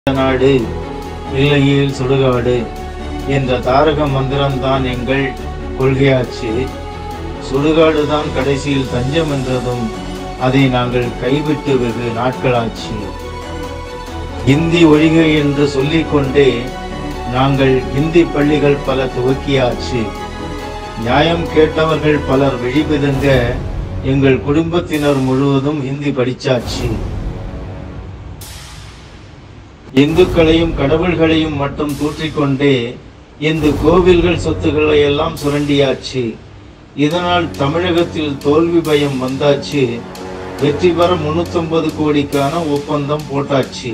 நாடு இல்லையில் சுடுகாடு என்ற தாரக மந்திரம்தான் எங்கள் கொள்கையாச்சு சுடுகாடு தான் கடைசியில் தஞ்சம் என்றதும் அதை நாங்கள் கைவிட்டு வெகு நாட்களாச்சு இந்தி ஒழிக என்று சொல்லிக்கொண்டே நாங்கள் இந்தி பள்ளிகள் பல துவக்கியாச்சு நியாயம் கேட்டவர்கள் பலர் விழிபிதுங்க எங்கள் குடும்பத்தினர் முழுவதும் ஹிந்தி படிச்சாச்சு இந்துக்களையும் கடவுள்களையும் மட்டும் தூற்றிக்கொண்டே இந்த கோவில்கள் சொத்துக்களை எல்லாம் சுரண்டியாச்சு இதனால் தமிழகத்தில் தோல்வி பயம் வந்தாச்சு வெற்றி பெற முன்னூத்தொன்பது கோடிக்கான ஒப்பந்தம் போட்டாச்சு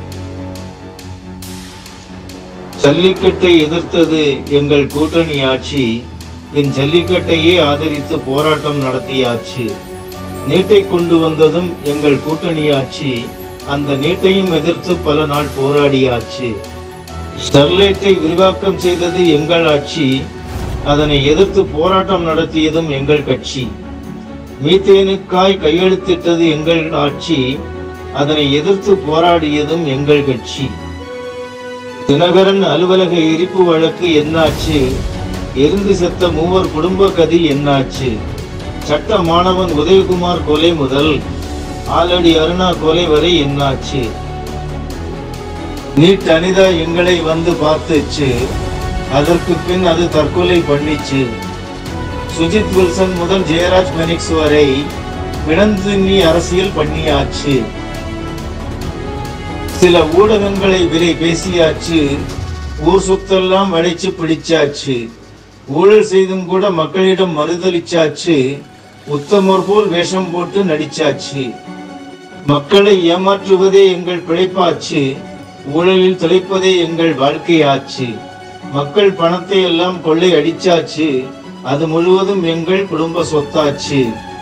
ஜல்லிக்கட்டை எதிர்த்தது எங்கள் கூட்டணி ஆட்சி பின் ஜல்லிக்கட்டையே ஆதரித்து போராட்டம் நடத்தியாச்சு நீட்டை கொண்டு வந்ததும் எங்கள் கூட்டணி ஆட்சி அந்த நீட்டையும் எதிர்த்து பல நாள் போராடியாச்சு ஸ்டெர்லைட்டை விரிவாக்கம் செய்தது எங்கள் ஆட்சி அதனை எதிர்த்து போராட்டம் நடத்தியதும் எங்கள் கட்சி மீத்தேனுக்காய் கையெழுத்திட்டது எங்கள் ஆட்சி அதனை எதிர்த்து போராடியதும் எங்கள் கட்சி தினகரன் அலுவலக எரிப்பு வழக்கு என்னாச்சு எரிந்து செத்த மூவர் குடும்ப கதி என்னாச்சு சட்ட மாணவன் உதயகுமார் கொலை முதல் ஆலடி அருணா கொலை வரை என்னாச்சு நீட் அனிதா எங்களை வந்து பார்த்துச்சு அதற்கு பின் அது தற்கொலை பண்ணிச்சு சுஜித் வில்சன் முதல் ஜெயராஜ் பெனிக்ஸ் வரை பிணந்தின்னி அரசியல் பண்ணியாச்சு சில ஊடகங்களை விலை பேசியாச்சு ஊர் சொத்தெல்லாம் வளைச்சு பிடிச்சாச்சு ஊழல் செய்தும் கூட மக்களிடம் மறுதளிச்சாச்சு உத்தமர் போல் வேஷம் போட்டு நடிச்சாச்சு மக்களை ஏமாற்றுவதே எங்கள் பிழைப்பாச்சு ஊழலில் தொலைப்பதே எங்கள் வாழ்க்கையாச்சு மக்கள் பணத்தை எல்லாம் கொள்ளை அடிச்சாச்சு அது முழுவதும் எங்கள் குடும்ப சொத்தாச்சு